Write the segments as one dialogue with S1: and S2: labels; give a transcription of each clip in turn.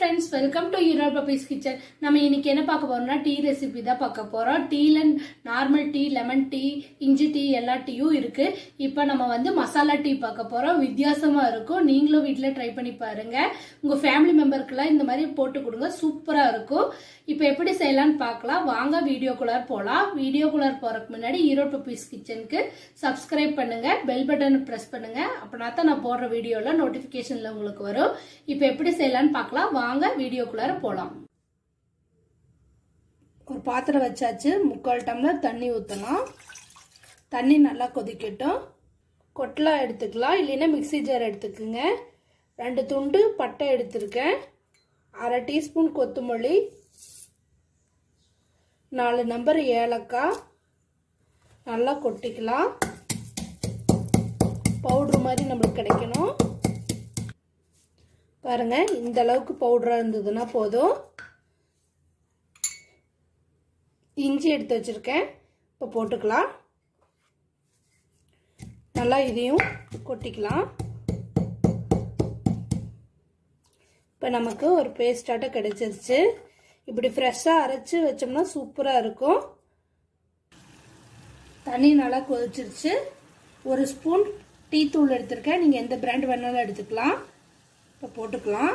S1: friends welcome to Erode Pappi's kitchen நம்ம இன்னைக்கு என்ன பார்க்க போறோம்னா டீ ரெசிபி தான் பார்க்க போறோம் டீல நார்மல் டீ லெமன் டீ இஞ்சி டீ எல்லா டீயும் இருக்கு இப்போ நம்ம வந்து மசாலா டீ பார்க்க போறோம் வித்தியாசமா இருக்கும் நீங்களும் வீட்டில் ட்ரை பண்ணி பாருங்க உங்க ஃபேமிலி மெம்பருக்குலாம் இந்த மாதிரி போட்டு கொடுங்க சூப்பரா இருக்கும் இப்போ எப்படி செய்யலாம்னு பார்க்கலாம் வாங்க வீடியோக்குள்ளார் போகலாம் வீடியோக்குள்ளார் போறதுக்கு முன்னாடி ஈரோட் பப்பீஸ் கிச்சனுக்கு சப்ஸ்கிரைப் பண்ணுங்க பெல் பட்டன் ப்ரெஸ் பண்ணுங்க அப்படின்னா தான் நான் போடுற வீடியோல நோட்டிஃபிகேஷன்ல உங்களுக்கு வரும் இப்போ எப்படி செய்யலாம்னு பார்க்கலாம் வாங்க வீடியோக்குள்ளார போகலாம் ஒரு பாத்திரம் வச்சாச்சு முக்கால் டம்ளர் தண்ணி ஊற்றலாம் தண்ணி நல்லா கொதிக்கட்டும் கொட்டலா எடுத்துக்கலாம் இல்லைன்னா மிக்சி ஜார் எடுத்துக்குங்க ரெண்டு துண்டு பட்டை எடுத்திருக்கேன் அரை டீஸ்பூன் கொத்தமல்லி நாலு நம்பர் ஏலக்காய் நல்லா கொட்டிக்கலாம் பவுட்ரு மாதிரி நம்மளுக்கு கிடைக்கணும் பாருங்க இந்த அளவுக்கு பவுடரா இருந்ததுன்னா போதும் இஞ்சி எடுத்து வச்சிருக்கேன் இப்போ போட்டுக்கலாம் நல்லா இதையும் கொட்டிக்கலாம் இப்போ நமக்கு ஒரு பேஸ்டாட்டம் கிடைச்சிருச்சு இப்படி ஃப்ரெஷ்ஷாக அரைச்சி வச்சோம்னா சூப்பராக இருக்கும் தண்ணி நல்லா கொதிச்சிருச்சு ஒரு ஸ்பூன் டீ தூள் எடுத்திருக்கேன் நீங்கள் எந்த பிராண்ட் வேணாலும் எடுத்துக்கலாம் இப்போ போட்டுக்கலாம்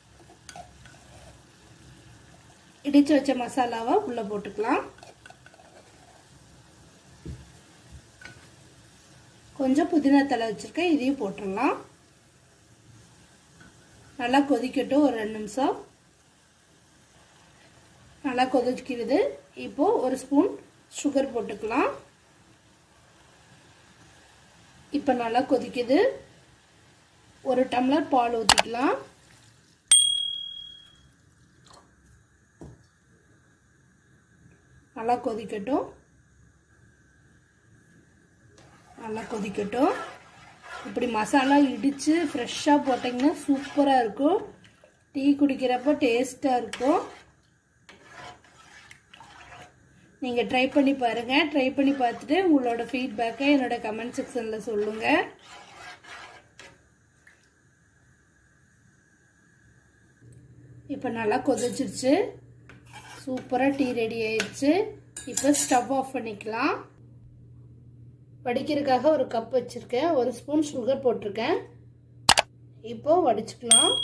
S1: இடித்து வச்ச மசாலாவை உள்ளே போட்டுக்கலாம் கொஞ்சம் புதினா தலை வச்சுருக்கேன் இதையும் போட்டுடலாம் நல்லா கொதிக்கட்டும் ஒரு ரெண்டு நிமிஷம் நல்லா கொதிக்கிறது இப்போ ஒரு ஸ்பூன் சுகர் போட்டுக்கலாம் இப்போ நல்லா கொதிக்குது ஒரு டம்ளர் பால் ஊற்றிக்கலாம் நல்லா கொதிக்கட்டும் நல்லா கொதிக்கட்டும் இப்படி மசாலா இடித்து ஃப்ரெஷ்ஷாக போட்டிங்கன்னா சூப்பராக இருக்கும் டீ குடிக்கிறப்ப டேஸ்ட்டாக இருக்கும் நீங்கள் ட்ரை பண்ணி பாருங்கள் ட்ரை பண்ணி பார்த்துட்டு உங்களோட ஃபீட்பேக்கை என்னோட கமெண்ட் செக்ஷனில் சொல்லுங்கள் இப்போ நல்லா கொதிச்சிருச்சு சூப்பராக டீ ரெடி ஆயிடுச்சு இப்போ ஸ்டவ் ஆஃப் பண்ணிக்கலாம் வடிக்கிறதுக்காக ஒரு கப் வச்சுருக்கேன் ஒரு ஸ்பூன் சுகர் போட்டிருக்கேன் இப்போ வடிச்சுக்கலாம்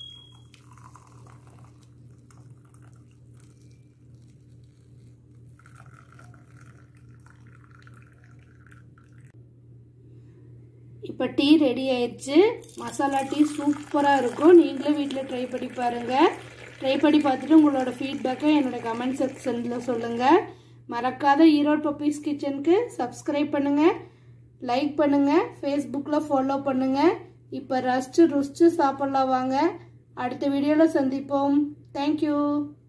S1: இப்போ டீ ரெடி ஆயிடுச்சு மசாலா டீ சூப்பராக இருக்கும் நீங்களும் வீட்டில் ட்ரை பண்ணி பாருங்கள் ட்ரை பண்ணி பார்த்துட்டு உங்களோட ஃபீட்பேக்கை என்னோட கமெண்ட் செக்ஷனில் சொல்லுங்கள் மறக்காத ஈரோடு பப்பீஸ் கிச்சனுக்கு சப்ஸ்கிரைப் பண்ணுங்கள் லைக் பண்ணுங்கள் ஃபேஸ்புக்கில் ஃபாலோ பண்ணுங்கள் இப்போ ரசிச்சு ருசிச்சு சாப்பிட்லாம் வாங்க அடுத்த வீடியோவில் சந்திப்போம் தேங்க்யூ